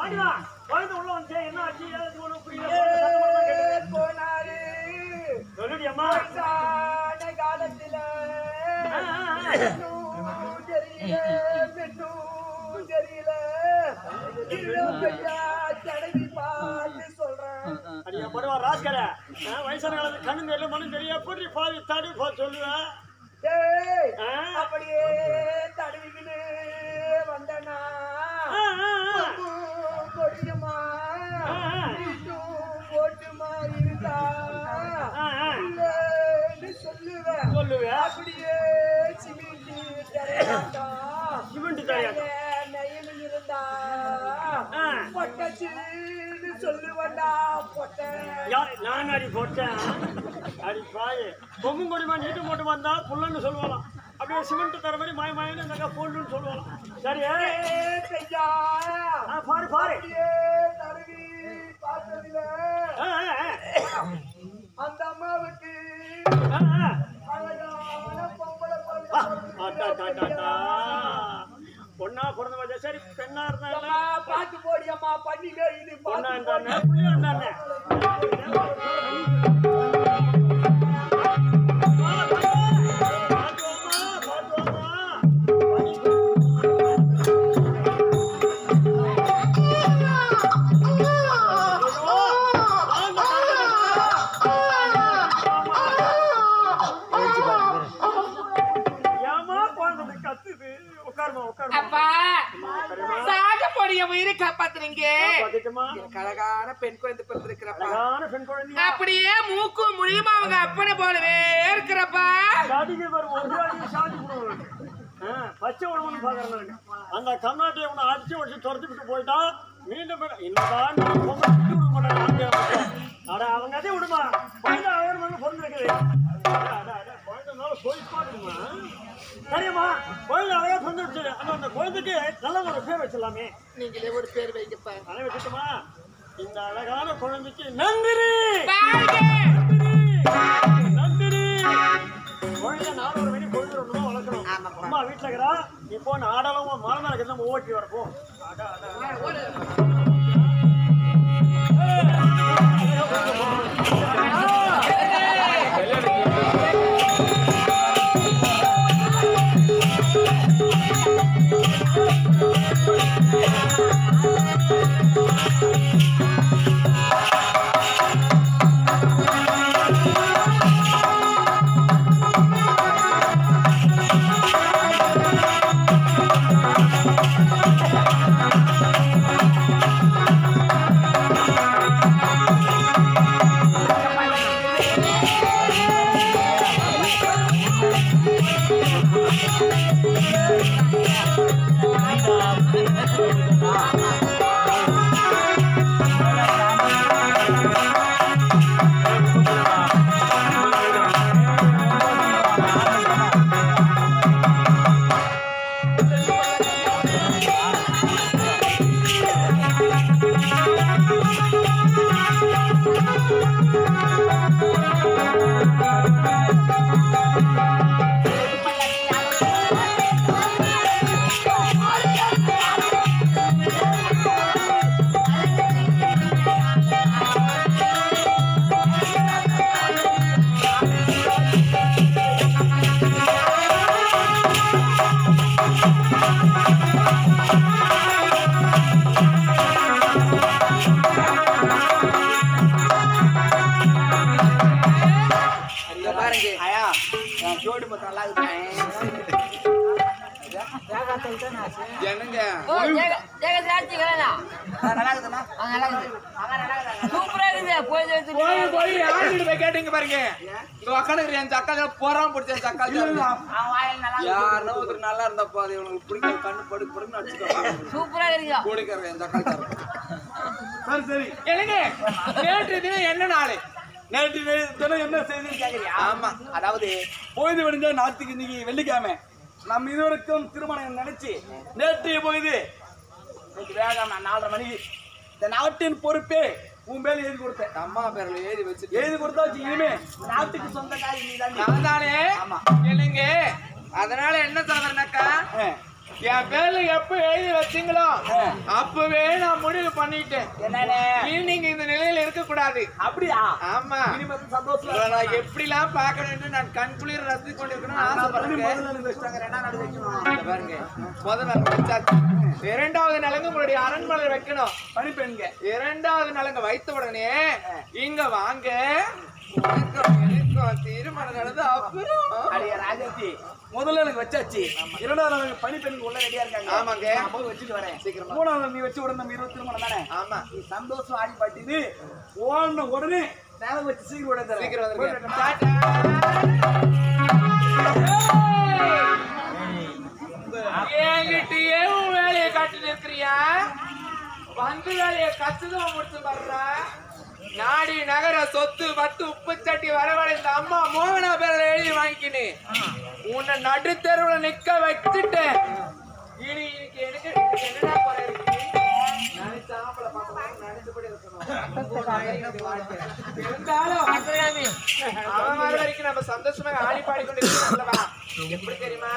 பாண்டியா குழந்தை உள்ள வந்து என்ன ஆச்சு ஏது ஒண்ணு புரியல சத்தமா கேக்குது. போனாரு சொல்லுடி அம்மா வயசான காலத்துல ஆ, ஆ, ஆ. பெண்ணும் தெரியல பெண்ணும் தெரியல இன்னும் பெய்யா தடவி பார்த்து சொல்றேன் அடியா படுவா ராஸ்கர வயசான காலத்து கண்ணு தெரியல மண்ணு தெரிய எப்படி பாவி தடி போ சொல்லுவேன் டேய், ஆ. அப்படியே தடவிக்கின்னு வந்தனா ஆ, ஆ, ஆ. கொடியுமா ஆ, ஆ. இன்னும் போட்டுமா இருந்தா ஆ, ஆ. இல்லைன்னு சொல்லுவேன் சொல்லுவேன் அப்படியே சிமிட்டி தரையாட்டம் சிமெண்ட் தரையாட்டம். நயமில் இருந்தா ஆ. பொட்டச்சின்னு சொல்லுவேன்டா பொட்ட யார் நான் அடி போட்டேன் அடி பாய் பொம்மும் கொடிமா நீட்டு போட்டு வந்தா புல்லன்னு சொல்லுவாளாம் அப்படியே சிமெண்ட் தர மாதிரி மாய மாயன்னு இந்த பொண்ணுன்னு சொல்லுவாளாம் சரி பெய்யா ஆ, பாரு பாரு அப்படியே தடவி பார்த்ததுல ஆ, ஆ, ஆ. அந்த அம்மாவுக்கு ஆ, ஆ. அழகான பொம்பளை ஆ, ஆட்டா, ஆட்டா, ஆட்டா. குழந்தை பொண்ணா பிறந்த வச்சா சரி பெண்ணா இருந்தாங்க அம்மா பாத்து போடி அம்மா பண்ணிக்க இது பொண்ணா பாத்து போடி. இருந்தானே புள்ளியா இருந்தானே ஏமா குழந்தை கத்துது உட்காருமா உட்காருமா அப்பா சாக போடிய உயிரை காப்பாத்துறீங்க பாத்துட்டுமா எனக்கு அழகான பெண் குழந்தை பிறந்திருக்கிறப்பா அழகான பெண் குழந்தையா அப்படியே மூக்கு முடியுமா அவங்க அப்பனை போலவே இருக்கிறப்பா சாதிக்கு வரும் ஒரு ஜாதியை சாதி கொடுக்கணும். ஆ, பச்சை உடம்புன்னு பார்க்கறேன் நானு. அந்த கர்நாடகை உன்னை அடிச்சு வச்சு துரத்தி விட்டு போயிட்டா மீண்டும் மீண்டும் என்னதான் நான் பொம்பளை விட்டு விட மாட்டேன் ஆம்பளையா மட்டும். அட அவங்க அதே விடுமா குழந்தை ஆயிரம் மணி பிறந்திருக்குது அட, அட, அட, குழந்தை மேல போய் பாக்குமா சரிம்மா குழந்தை அழகா பிறந்துருச்சு ஆனா அந்த குழந்தைக்கு நல்ல ஒரு பேர் வச்சிடலாமே நீங்களே ஒரு பேர் வைங்கப்பா அதை வச்சுட்டுமா இந்த அழகான குழந்தைக்கு நந்திரி பாருங்க நந்தினி குழந்தை நாலு மணி பொழுது ஒண்ணுமா வளர்க்கணும் ஆமாப்பா. அம்மா வீட்டுல இருக்கிறா இப்போ நாடகம் மலை மேல இருக்கிற நம்ம ஓட்டி வரப்போ இங்க பாருங்க ஐயா என் ஜோடி மட்டும் நல்லா இருக்கு என்னங்க ஓ, ஜெக- ஜெகதாட்சி வேணா. நல்லா இருக்குதுண்ணா ஆ, நல்லா இருக்குது. சூப்பரா இருக்குது. போய் எடுத்துட்டு போய் போய் யார்கிட்ட போய் கேட்டீங்க பாருங்க இங்க உக்காந்துக்கிற என் சக்கா போறாம பிடிச்ச என் சக்கா அவன் வாயில் நல்லா யாருன்னா ஒருத்தர் நல்லா இருந்தா அது இவனுக்கு பிடிக்க கண்ணு படுக்கு படுக்கு அடிச்சுக்கோ சூப்பரா இருக்குது. கூடிக்கிற என் சக்கா சரி சரி என்னங்க நேற்று தினம் என்ன நாள் நேற்று தினம் என்ன செய்தின்னு கேக்குறியா ஆமா அதாவது பொழுது விடிஞ்ச நாத்துக்கு இன்னைக்கு வெள்ளிக்கிழமை நம்ம இதுவரைக்கும் திருமணம் நினைச்சு நேற்று பொழுது இன்னைக்கு வேகாம நாலரை மணிக்கு இந்த நாட்டின் பொறுப்பே உன் பேர் எழுதி கொடுத்தேன் அம்மா பேர்ல எழுதி வச்சு எழுதி கொடுத்தாச்சு இனிமே நாட்டுக்கு சொந்தக்காரி நீ நான் தானே ஆமா. என்னங்க அதனால என்ன சொல்றேன்னாக்கா என் பேர்ல எப்ப எழுதி வச்சீங்களோ அப்பவே நான் முடிவு பண்ணிட்டேன் என்னண்ணே இனி நீங்க இந்த நிலையில இருக்க கூடாது அப்படியா ஆமா இனிமேல் சந்தோஷம் உங்களை நான் எப்படிலாம் பார்க்கணும்னு நான் கண் குளிர ரசி கொண்டிருக்கணும்னு ஆசைப்படுறேன் ரெண்டாம் நாள் வைக்கணும் இங்க பாருங்க முதல் நலங்கு வச்சாச்சு இரண்டாவது நலங்கு உங்களுடைய அரண்மனை வைக்கணும் பணிப்பெண்க இரண்டாவது நலங்கு வைத்த உடனே இங்க வாங்க உனக்கும் எனக்கும் திருமணம் நடந்து அப்புறம் அடிய ராஜாத்தி முதல்ல எனக்கு வச்சாச்சு இரண்டாவது நாள் பணிப்பெண்கள் உள்ள ரெடியா இருக்காங்க ஆமாங்க. நான் போய் வச்சுட்டு வரேன் சீக்கிரமா. மூணாவது நாள் நீ வச்சு உடனே நம்ம இருபத்தி திருமணம் தானே ஆமா நீ சந்தோஷம் ஆடி பாட்டிது ஓடின உடனே நேரம் வச்சு சீக்கிரம் உடனே தரேன். சீக்கிரம் போய் வந்துருங்க வரேன். டாடா. என்கிட்டயே உன் வேலையை காட்டி நிற்கிறியா வந்து வேலையை கச்சுதான் முடிச்சு வர்றா நாடி நகர சொத்து பத்து உப்பு சட்டி வரவழைந்த அம்மா மோகனா பேர்ல எழுதி வாங்கிக்கினு உன்னை நடுத்தெருவுல நிக்க வச்சுட்டேன் இனி இன்னைக்கு எனக்கு இன்னைக்கு என்னடா குறை இருக்கு நினைச்ச ஆம்பளை பார்க்கணும் நினைச்சபடி இருக்கணும் இருந்தாலும் அவன் வர வரைக்கும் நம்ம சந்தோஷமாக ஆடி பாடி கொண்டு இருக்கோம் அல்லவா எப்படி தெரியுமா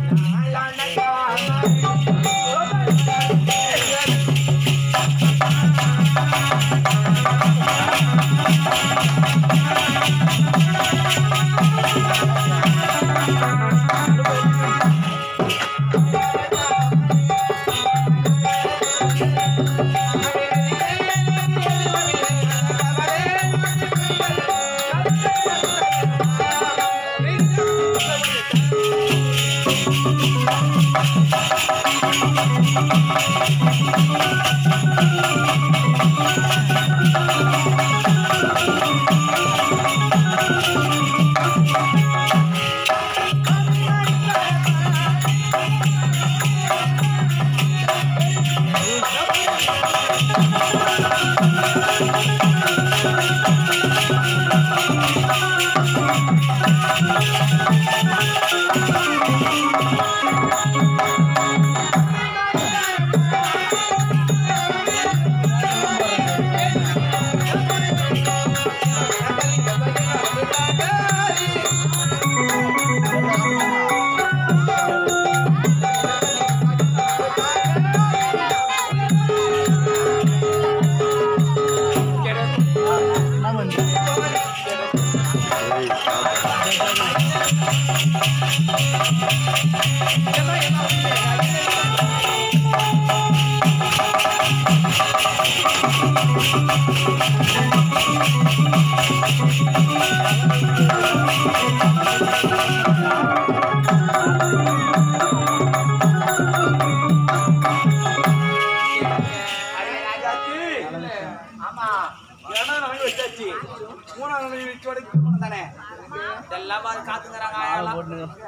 ராஜாச்சி. ஆமா இரண்டாவது நாள் வச்சாச்சு மூணாவது நாள் வச்சு உடனே திருமணம் தானே இதெல்லாம் பாரு காத்துங்கிறாங்க ஆயாலாம்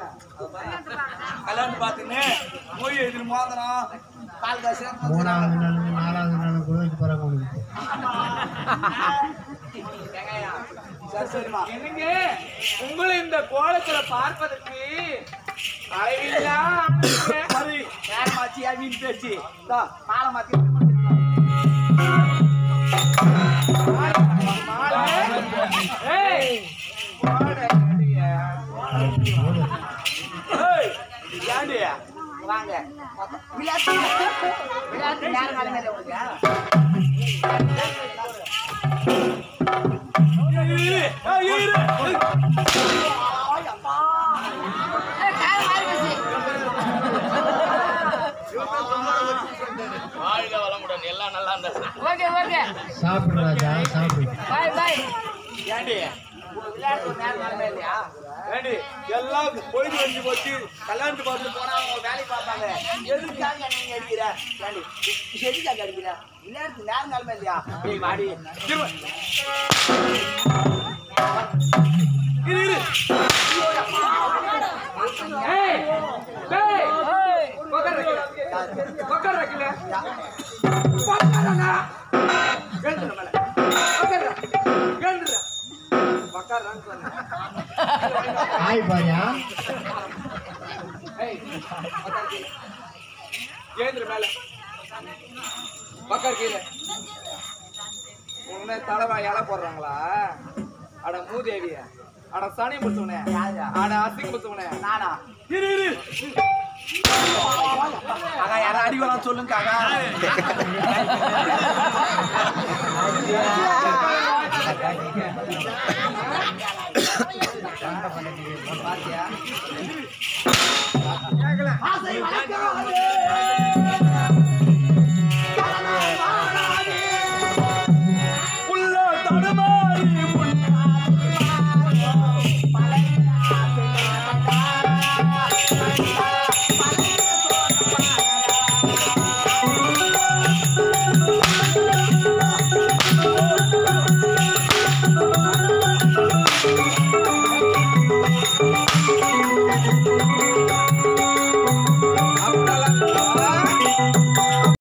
கல்யாணம் பார்த்துன்னு மொய் எழுதி மோதிரம் பால் காசு மூணாவது நாள் நாலாவது நாள் கூட வைக்க போறாங்க உங்களுக்கு சரி சரிம்மா என்னங்க உங்களை இந்த கோலத்துல பார்ப்பதற்கு அளவில்லா ஆனந்தங்க. சரி நேரமாச்சு அப்படின்னு பேச்சு தா மாலை மாத்தி மாலை. ஏய், மாலை அடியா. ஏய் ஏண்டி வாங்க விளையாட்டு விளையாட்டு நேரம் காலமே இல்லை உங்களுக்கு இரு, இரு, ஏய், இரு, இரு. ஓகே ஓகே சாப்பிடு ராஜா சாப்பிடு பாய் பாய் ஏண்டி விளையாட்டு நேரம் காலமே இல்லையா ஏண்டி எல்லாம் பொழுது வந்து போச்சு கல்யாணத்து பார்த்து போனா அவங்க வேலைக்கு பார்ப்பாங்க எதுக்காக நீங்க அடிக்கிற ஏண்டி எதுக்காக அடிக்கிற விளையாட்டு நேரம் காலமே இல்லையா ஏய் வாடி திரும்ப இரு இரு ஏய், ஏய், உட்கார் வைக்கல. உட்கார் வைக்கல. உட்காருடா. எழுந்துடா மேல. உட்காருடா. எழுந்துடா. உட்காருடான்னு சொன்னேன். ஆய் பாரியா ஏய், உட்காரு கீழே. எழுந்துரு மேல. உட்காரு கீழே. உன்னை தலைவா இலை போடுறாங்களா அட மூதேவிய அட சனி முத்துவனே அட அசிங்க முத்துவனே நானா இரு இரு காக்கா யாரும் அடி வரா சொல்லுங்க காக்கா